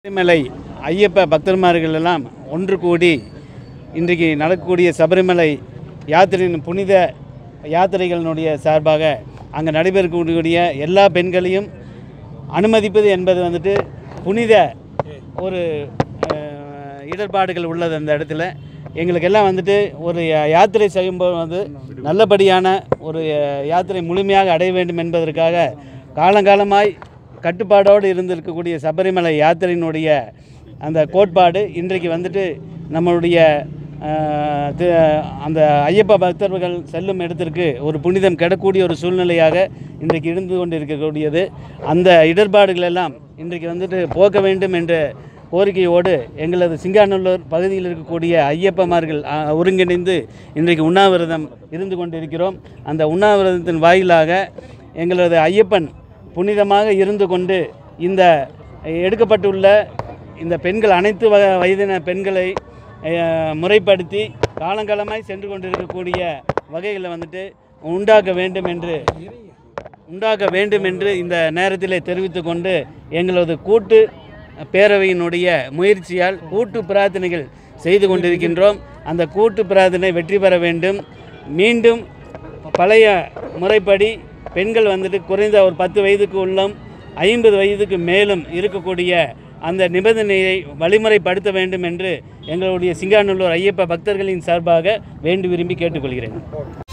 சபரிமலை ஐயப்ப பக்தர்மார்கள் எல்லாம் ஒன்று கூடி இன்றைக்கு நடக்கக்கூடிய சபரிமலை யாத்திரையின் புனித யாத்திரைகளினுடைய சார்பாக அங்கே நடைபெறக்கூடிய எல்லா பெண்களையும் அனுமதிப்பது என்பது வந்துட்டு புனித ஒரு அஹ், இடர்பாடுகள் உள்ளது அந்த இடத்துல எங்களுக்கெல்லாம் வந்துட்டு ஒரு யா- யாத்திரை செய்யும்போது வந்து நல்லபடியான ஒரு அஹ், யாத்திரை முழுமையாக அடைய வேண்டும் என்பதற்காக காலங்காலமாய் கட்டுப்பாடோடு இருந்திருக்கக்கூடிய சபரிமலை யாத்திரையினுடைய அந்த கோட்பாடு இன்றைக்கு வந்துட்டு நம்மளுடைய அஹ், தி- அந்த ஐயப்ப பக்தர்கள் செல்லும் இடத்திற்கு ஒரு புனிதம் கிடக்கூடிய ஒரு சூழ்நிலையாக இன்றைக்கு இருந்து கொண்டு இருக்கக்கூடியது அந்த இடர்பாடுகள் எல்லாம் இன்றைக்கு வந்துட்டு போக்க வேண்டும் என்ற கோரிக்கையோடு எங்களது சிங்காநல்லூர் பகுதியில் இருக்கக்கூடிய ஐயப்பமார்கள் அஹ், ஒருங்கிணைந்து இன்றைக்கு உண்ணாவிரதம் இருந்து கொண்டிருக்கிறோம் அந்த உண்ணாவிரதத்தின் வாயிலாக எங்களது ஐயப்பன் புனிதமாக இருந்து கொண்டு இந்த எடுக்கப்பட்டுள்ள இந்த பெண்கள் அனைத்து வ வயதின பெண்களை அஹ், முறைப்படுத்தி காலங்காலமாய் சென்று கொண்டிருக்கக்கூடிய வகைகளை வந்துட்டு உண்டாக்க வேண்டும் என்று உண்டாக்க வேண்டும் என்று இந்த நேரத்திலே தெரிவித்துக் கொண்டு எங்களது கூட்டு பேரவையினுடைய முயற்சியால் கூட்டு பிரார்த்தனைகள் செய்து கொண்டிருக்கின்றோம் அந்த கூட்டு பிரார்த்தனை வெற்றி பெற வேண்டும் மீண்டும் பழைய முறைப்படி பெண்கள் வந்துட்டு குறைந்த ஒரு பத்து வயதுக்கு உள்ளம் ஐம்பது வயதுக்கு மேலும் இருக்கக்கூடிய அந்த நிபந்தனையை வழிமுறைப்படுத்த வேண்டும் என்று எங்களுடைய சிங்காநல்லூர் ஐயப்ப பக்தர்களின் சார்பாக வேண்டி விரும்பி கேட்டுக்கொள்கிறேன்